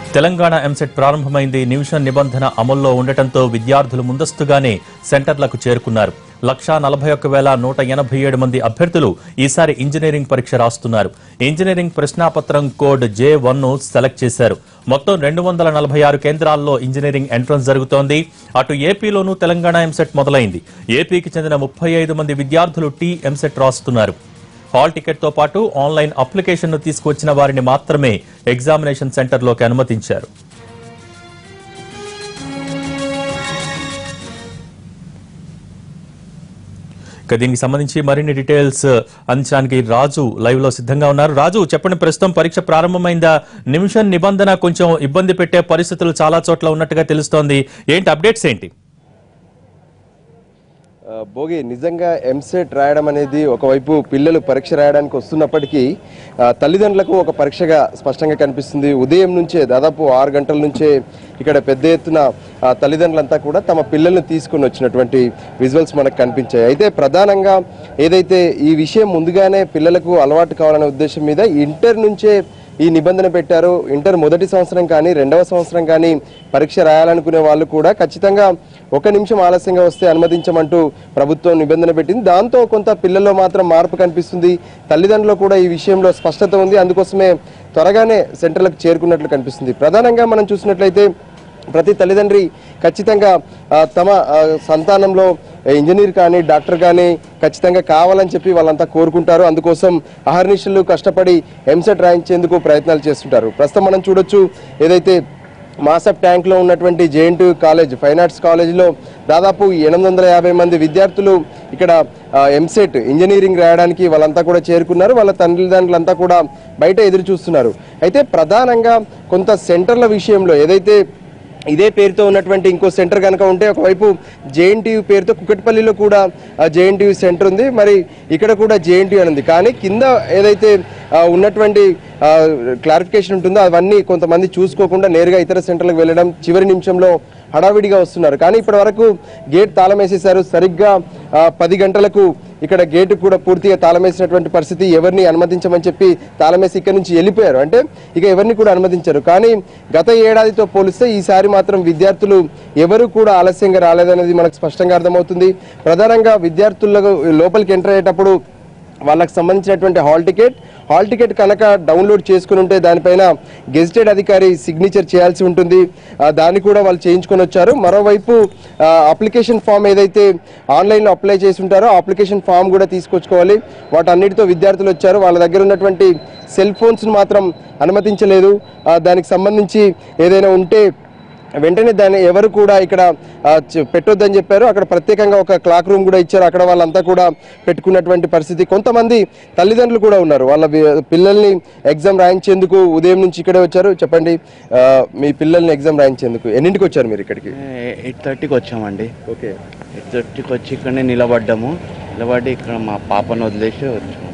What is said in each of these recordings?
తెలంగాణ ఎంసెట్ ప్రారంభమైంది నిమిషం నిబంధన అమల్లో ఉండటంతో విద్యార్థులు ముందస్తుగానే సెంటర్లకు చేరుకున్నారు లక్షా నలభై ఒక్క వేల నూట ఎనభై ఏడు మంది అభ్యర్థులు ఈసారి ఇంజనీరింగ్ పరీక్ష రాస్తున్నారు ఇంజనీరింగ్ ప్రశ్నాపత్రం కోడ్ జే వన్ ను సెలెక్ట్ చేశారు మొత్తం రెండు వందల నలభై ఆరు కేంద్రాల్లో ఇంజనీరింగ్ ఎంట్రన్స్ జరుగుతోంది అటు ఏపీలోనూ తెలంగాణ ఎంసెట్ మొదలైంది ఏపీకి చెందిన ముప్పై ఐదు మంది విద్యార్థులు టీ ఎంసెట్ రాస్తున్నారు హాల్ టికెట్ తో పాటు ఆన్లైన్ అప్లికేషన్ ను తీసుకువచ్చిన వారిని మాత్రమే ఎగ్జామినేషన్ సెంటర్లోకి అనుమతించారు ఇక దీనికి సంబంధించి మరిన్ని డీటెయిల్స్ అందించడానికి రాజు లైవ్ లో సిద్ధంగా ఉన్నారు రాజు చెప్పండి ప్రస్తుతం పరీక్ష ప్రారంభమైందా నిమిషం నిబంధన కొంచెం ఇబ్బంది పెట్టే పరిస్థితులు చాలా చోట్ల ఉన్నట్టుగా తెలుస్తోంది ఏంటి అప్డేట్స్ ఏంటి ఆ, భోగి నిజంగా ఎంసెట్ రాయడం అనేది ఒకవైపు పిల్లలు పరీక్ష రాయడానికి వస్తున్నప్పటికీ ఆ, తల్లిదండ్రులకు ఒక పరీక్షగా స్పష్టంగా కనిపిస్తుంది ఉదయం నుంచే దాదాపు ఆరు గంటల నుంచే ఇక్కడ పెద్ద ఎత్తున ఆ, తల్లిదండ్రులంతా కూడా తమ పిల్లల్ని తీసుకుని వచ్చినటువంటి విజువల్స్ మనకు కనిపించాయి అయితే ప్రధానంగా ఏదైతే ఈ విషయం ముందుగానే పిల్లలకు అలవాటు కావాలనే ఉద్దేశం మీద ఇంటర్ నుంచే ఈ నిబంధన పెట్టారు ఇంటర్ మొదటి సంవత్సరం కానీ రెండవ సంవత్సరం కానీ పరీక్ష రాయాలనుకునే వాళ్ళు కూడా ఖచ్చితంగా ఒక నిమిషం ఆలస్యంగా వస్తే అనుమతించమంటూ ప్రభుత్వం నిబంధన పెట్టింది దాంతో కొంత పిల్లల్లో మాత్రం మార్పు కనిపిస్తుంది తల్లిదండ్రులు కూడా ఈ విషయంలో స్పష్టత ఉంది అందుకోసమే త్వరగానే సెంటర్లకు చేరుకున్నట్లు కనిపిస్తుంది ప్రధానంగా మనం చూసినట్లయితే ప్రతి తల్లిదండ్రి ఖచ్చితంగా ఆ, తమ ఆ, సంతానంలో ఇంజనీర్ కానీ డాక్టర్ కానీ ఖచ్చితంగా కావాలని చెప్పి వాళ్ళంతా కోరుకుంటారు అందుకోసం అహర్నిశలు కష్టపడి ఎంసెట్ రాయించేందుకు ప్రయత్నాలు చేస్తుంటారు ప్రస్తుతం మనం చూడొచ్చు ఏదైతే మాసప్ ట్యాంక్లో ఉన్నటువంటి జేఎన్టీ కాలేజ్ ఫైన్ ఆర్ట్స్ కాలేజీలో దాదాపు ఎనిమిది వందల యాభై మంది విద్యార్థులు ఇక్కడ ఎంసెట్ ఇంజనీరింగ్ రాయడానికి వాళ్ళంతా కూడా చేరుకున్నారు వాళ్ళ తల్లిదండ్రులంతా కూడా బయట ఎదురు చూస్తున్నారు అయితే ప్రధానంగా కొంత సెంటర్ల విషయంలో ఏదైతే ఇదే పేరుతో ఉన్నటువంటి ఇంకో సెంటర్ కనుక ఉంటే ఒకవైపు జేఎన్టీయూ పేరుతో కుకట్పల్లిలో కూడా జేఎన్టీయూ సెంటర్ ఉంది మరి ఇక్కడ కూడా జేఎన్టీయూ అని ఉంది కానీ కింద ఏదైతే ఆ, ఉన్నటువంటి క్లారిఫికేషన్ ఉంటుందో అవన్నీ కొంతమంది చూసుకోకుండా నేరుగా ఇతర సెంటర్లకు వెళ్ళడం చివరి నిమిషంలో హడావిడిగా వస్తున్నారు కానీ ఇప్పటి వరకు గేట్ తాళం వేసేశారు సరిగ్గా ఆ, పది గంటలకు ఇక్కడ గేటు కూడా పూర్తిగా తాళం వేసినటువంటి పరిస్థితి ఎవరిని అనుమతించమని చెప్పి తాళం వేసి ఇక్కడ నుంచి వెళ్ళిపోయారు అంటే ఇక ఎవరిని కూడా అనుమతించారు కానీ గత ఏడాదితో పోలిస్తే ఈసారి మాత్రం విద్యార్థులు ఎవరు కూడా ఆలస్యంగా రాలేదనేది మనకు స్పష్టంగా అర్థమవుతుంది ప్రధానంగా విద్యార్థులకు లోపలికి ఎంటర్ అయ్యేటప్పుడు వాళ్ళకి సంబంధించినటువంటి హాల్ టికెట్ హాల్ టికెట్ కనుక డౌన్లోడ్ చేసుకుని ఉంటే దానిపైన గెజిటెడ్ అధికారి సిగ్నేచర్ చేయాల్సి ఉంటుంది ఆ, దాన్ని కూడా వాళ్ళు చేయించుకొని వచ్చారు మరోవైపు అప్లికేషన్ ఫామ్ ఏదైతే ఆన్లైన్లో అప్లై చేసి ఉంటారో అప్లికేషన్ ఫామ్ కూడా తీసుకొచ్చుకోవాలి వాటన్నిటితో విద్యార్థులు వచ్చారు వాళ్ళ దగ్గర ఉన్నటువంటి సెల్ ఫోన్స్ను మాత్రం అనుమతించలేదు ఆ, దానికి సంబంధించి ఏదైనా ఉంటే వెంటనే దాన్ని ఎవరు కూడా ఇక్కడ ఆ, చ- పెట్టొద్దని చెప్పారు అక్కడ ప్రత్యేకంగా ఒక క్లాక్ రూమ్ కూడా ఇచ్చారు అక్కడ వాళ్ళంతా కూడా పెట్టుకున్నటువంటి పరిస్థితి కొంతమంది తల్లిదండ్రులు కూడా ఉన్నారు వాళ్ళ వి- పిల్లల్ని ఎగ్జామ్ రాయించేందుకు ఉదయం నుంచి ఇక్కడే వచ్చారు చెప్పండి ఆ, మీ పిల్లల్ని ఎగ్జామ్ రాయించేందుకు ఎన్నింటికి వచ్చారు మీరు ఇక్కడికి ఎయిట్ థర్టీకి వచ్చామండి ఓకే ఎయిట్ థర్టీకి వచ్చి ఇక్కడనే నిలబడ్డాము నిలబడి ఇక్కడ మా పాపను వదిలేసి వచ్చాము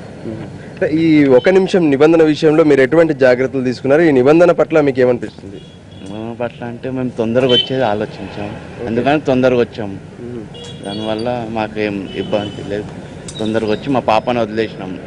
ఈ ఒక నిమిషం నిబంధన విషయంలో మీరు ఎటువంటి జాగ్రత్తలు తీసుకున్నారు ఈ నిబంధన పట్ల మీకు ఏమనిపిస్తుంది మా పట్ల అంటే మేము తొందరగా వచ్చేది ఆలోచించాము అందుకని తొందరగా వచ్చాము దానివల్ల మాకేం ఇబ్బంది లేదు తొందరగా వచ్చి మా పాపను వదిలేసినాము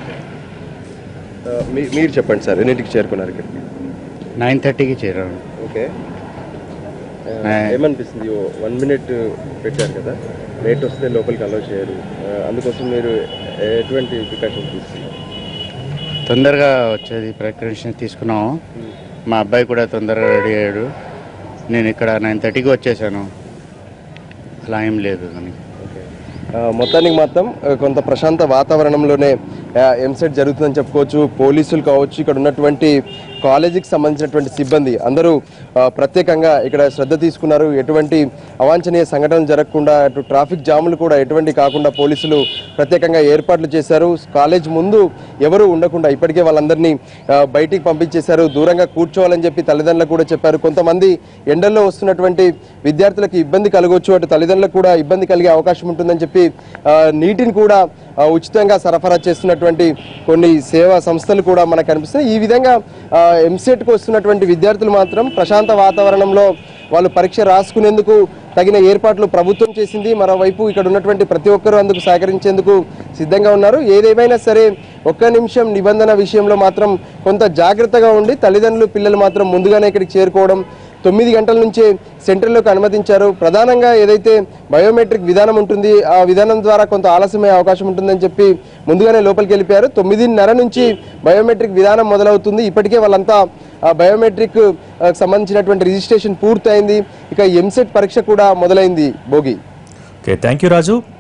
ఆ, మీ- మీరు చెప్పండి సార్ ఎన్నింటికి చేరుకున్నారు ఇక్కడికి నైన్ థర్టీకి చేరాను ఓకే ఆ. ఏమనిపిస్తుంది వన్ మినిట్ పెట్టారు కదా లేట్ వస్తే లోపలికి అలౌ చేయరు ఆ, అందుకోసం మీరు ఎటువంటి ప్రికాషన్ తీసుకున్నారు తొందరగా వచ్చేది ప్రికాషన్ తీసుకున్నాము మా అబ్బాయి కూడా తొందరగా రెడీ అయ్యాడు నేను ఇక్కడ నైన్ థర్టీకి వచ్చేసాను అలా ఏం లేదు కానీ ఆ, మొత్తానికి మాత్రం ఆ, కొంత ప్రశాంత వాతావరణంలోనే ఎంసెట్ జరుగుతుందని చెప్పుకోవచ్చు పోలీసులు కావచ్చు ఇక్కడ ఉన్నటువంటి కాలేజీకి సంబంధించినటువంటి సిబ్బంది అందరూ ఆ, ప్రత్యేకంగా ఇక్కడ శ్రద్ధ తీసుకున్నారు ఎటువంటి అవాంఛనీయ సంఘటనలు జరగకుండా అటు ట్రాఫిక్ జాములు కూడా ఎటువంటి కాకుండా పోలీసులు ప్రత్యేకంగా ఏర్పాట్లు చేశారు కాలేజ్ ముందు ఎవరు ఉండకుండా ఇప్పటికే వాళ్ళందరినీ ఆ, బయటికి పంపించేశారు దూరంగా కూర్చోవాలని చెప్పి తల్లిదండ్రులకు కూడా చెప్పారు కొంతమంది ఎండల్లో వస్తున్నటువంటి విద్యార్థులకు ఇబ్బంది కలగవచ్చు అటు తల్లిదండ్రులకు కూడా ఇబ్బంది కలిగే అవకాశం ఉంటుందని చెప్పి ఆ, నీటిని కూడా ఆ, ఉచితంగా సరఫరా చేస్తున్నటువంటి కొన్ని సేవా సంస్థలు కూడా మనకు కనిపిస్తాయి ఈ విధంగా ఎంసెట్కి వస్తున్నటువంటి విద్యార్థులు మాత్రం ప్రశాంత వాతావరణంలో వాళ్ళు పరీక్ష రాసుకునేందుకు తగిన ఏర్పాట్లు ప్రభుత్వం చేసింది మరోవైపు ఇక్కడ ఉన్నటువంటి ప్రతి ఒక్కరూ అందుకు సహకరించేందుకు సిద్ధంగా ఉన్నారు ఏదేమైనా సరే ఒక్క నిమిషం నిబంధన విషయంలో మాత్రం కొంత జాగ్రత్తగా ఉండి తల్లిదండ్రులు పిల్లలు మాత్రం ముందుగానే ఇక్కడికి చేరుకోవడం తొమ్మిది గంటల నుంచే సెంటర్లోకి అనుమతించారు ప్రధానంగా ఏదైతే బయోమెట్రిక్ విధానం ఉంటుంది ఆ విధానం ద్వారా కొంత ఆలస్యమయ్యే అవకాశం ఉంటుందని చెప్పి ముందుగానే లోపలికి వెళ్ళిపోయారు తొమ్మిదిన్నర నుంచి బయోమెట్రిక్ విధానం మొదలవుతుంది ఇప్పటికే వాళ్ళంతా ఆ బయోమెట్రిక్ ఆ, సంబంధించినటువంటి రిజిస్ట్రేషన్ పూర్తయింది ఇక ఎంసెట్ పరీక్ష కూడా మొదలైంది Bhogi okay thank you Raju